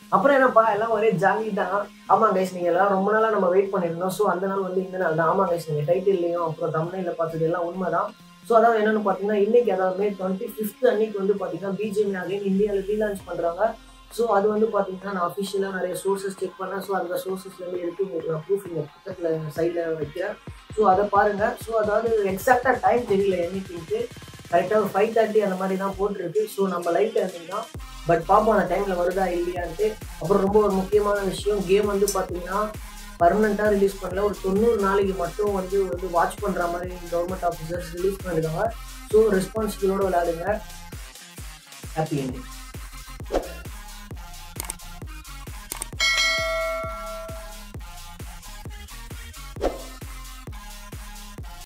அப்புறம் என்னப்பா எல்லாம் ஒரே ஜாலி தான் ஆமாம் கைஸ் நீங்கள் எல்லாம் ரொம்ப நாளாக நம்ம வெயிட் பண்ணியிருந்தோம் ஸோ அந்த நாள் வந்து இந்த நாள் தான் ஆமாம் கைஸ் நீங்கள் டைட்டில்லையும் அப்புறம் தமிழில் பார்த்தது எல்லாம் உண்மை தான் ஸோ அதாவது என்னென்னு பார்த்தீங்கன்னா இன்னைக்கு அதாவது மே டுவெண்ட்டி ஃபிஃப்த் அன்னைக்கு வந்து பார்த்தீங்கன்னா பிஜேபி அகைன் இந்தியாவில் ரீலான்ச் பண்ணுறாங்க ஸோ அது வந்து பார்த்தீங்கன்னா நான் அஃபிஷியலாக நிறைய சோர்சஸ் செக் பண்ணேன் ஸோ அந்த சோர்சஸ்லேருந்து எடுத்து உங்களுக்கு நான் ப்ரூஃப் இங்கே பக்கத்தில் சைடில் வைக்கிறேன் ஸோ அதை பாருங்கள் ஸோ அதாவது எக்ஸாக்டாக டைம் தெரியல என்னைக்குன்ட்டு கரெக்டாக ஒரு ஃபைவ் தேர்ட்டி அந்த மாதிரி தான் போட்டிருக்கு ஸோ நம்ம லைட் டைமிங் தான் பட் பார்ப்போம் அந்த டைமில் வருதா இல்லையான்ட்டு அப்புறம் ரொம்ப ஒரு முக்கியமான விஷயம் கேம் வந்து பார்த்தீங்கன்னா பர்மனெண்ட்டாக ரிலீஸ் பண்ணல ஒரு தொண்ணூறு நாளைக்கு மட்டும் வந்து வந்து வாட்ச் பண்ணுற மாதிரி கவர்மெண்ட் ஆஃபீஸர்ஸ் ரிலீஸ் பண்ணியிருக்காங்க ஸோ ரெஸ்பான்சிபிளோட விளையாடுங்க ஹாப்பி எண்டிங்